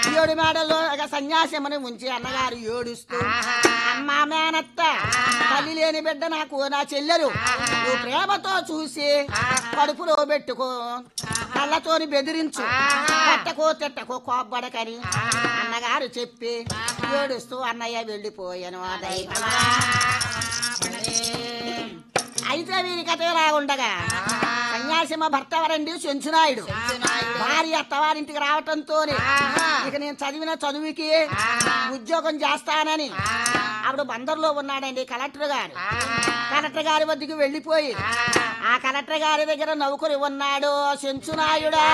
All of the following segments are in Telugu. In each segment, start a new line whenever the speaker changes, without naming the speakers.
ఏడు మేడల్లో ఒక సన్యాసమని ఉంచి అన్నగారు ఏడుస్తూ అమ్మా మేనత్త తల్లి లేని బిడ్డ నాకు నా చెల్లెలు నువ్వు ప్రేమతో చూసి కడుపులో పెట్టుకో కళ్ళతోని బెదిరించు పెట్టకో తిట్టకో కోబ్బడకని అన్నగారు చెప్పి ఏడుస్తూ అన్నయ్య వెళ్ళిపోయాను ఆ దైవమా. అయితే వీరి కథ ఇలా ఉండగా సన్యాసిమ భర్త వరండి చెంచునాయుడు భార్య అత్తవారింటికి రావటంతోనే ఇక నేను చదివిన చదువుకి ఉద్యోగం చేస్తానని ఆవిడ బందర్లో ఉన్నాడండి కలెక్టర్ గారు కలెక్టర్ గారి వద్దకు వెళ్ళిపోయి ఆ కలెక్టర్ గారి దగ్గర నౌకరు ఉన్నాడు చెంచునాయుడా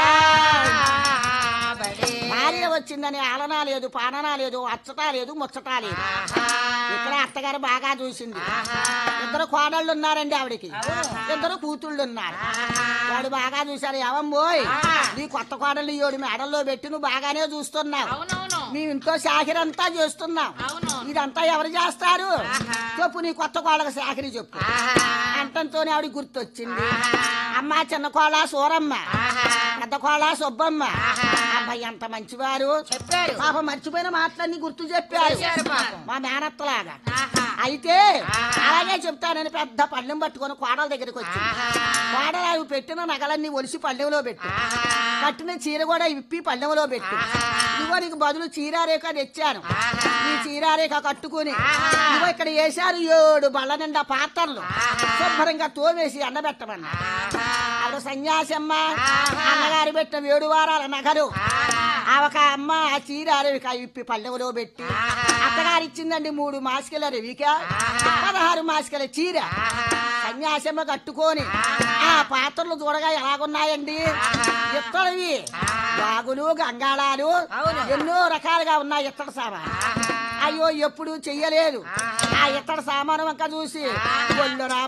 భార్య వచ్చిందని ఆలనా లేదు పాలనా లేదు అచ్చటా లేదు ముచ్చటా లేదు ఇక్కడ అత్తగారు బాగా చూసింది ఇద్దరు కోడళ్ళు ఉన్నారండి ఆవిడకి ఇద్దరు కూతుళ్ళు ఉన్నారు వాడు బాగా చూశారు ఏవంబోయ్ నీ కొత్త కోడళ్ళు ఏడు మెడల్లో పెట్టి నువ్వు బాగానే చూస్తున్నావు
అవునవును
నీ ఇంట్లో శాఖరంతా చేస్తున్నావు
అవును
ఇదంతా ఎవరు చేస్తారు చెప్పు నీ కొత్త కోళ్ళకి శాఖరి చెప్పు అంటంతోనే ఆవిడ గుర్తొచ్చింది అమ్మ చిన్న కోళ్ళ సూరమ్మ పెద్ద కోళ్ళ సుబ్బమ్మ అబ్బాయి ఎంత మంచివారు
చెప్పారు
పాప మర్చిపోయిన మాటలన్నీ గుర్తు చెప్పారు
చేశారు పాపం.
మా మేనత్తలాగా
ఆహా.
అయితే అలాగే చెప్తానని పెద్ద పళ్ళెం పట్టుకొని కోడల దగ్గరికి వచ్చింది కోడలు అవి పెట్టిన నగలన్నీ ఒలిసి పళ్ళెంలో పెట్టు కట్టిన చీర కూడా విప్పి పళ్ళెంలో పెట్టు ఇదిగో నీకు బదులు చీరారేఖ తెచ్చాను ఈ చీరారేఖ కట్టుకుని ఇదిగో ఇక్కడ వేశారు ఏడు బళ్ళ నిండా పాత్రలు శుభ్రంగా తోమేసి ఎండబెట్టమన్నా ఆవిడ సన్యాసమ్మ అన్నగారు పెట్టిన ఏడు వారాల నగలు ఆ ఒక అమ్మ ఆ చీర అరవిక ఇప్పి పల్లెవలో పెట్టి అత్తగారు ఇచ్చిందండి మూడు మాసికల రవిక పదహారు మాసికల చీర సన్యాసమ్మ కట్టుకొని ఆ పాత్రలు చూడగా ఎలాగున్నాయండి ఇత్తడివి గాగులు గంగాళాలు ఎన్నో రకాలుగా ఉన్నాయి ఇత్తడి సామాన్ అయ్యో ఎప్పుడు చెయ్యలేదు ఆ ఇత్తడి సామాను వంక చూసి ఒళ్ళురా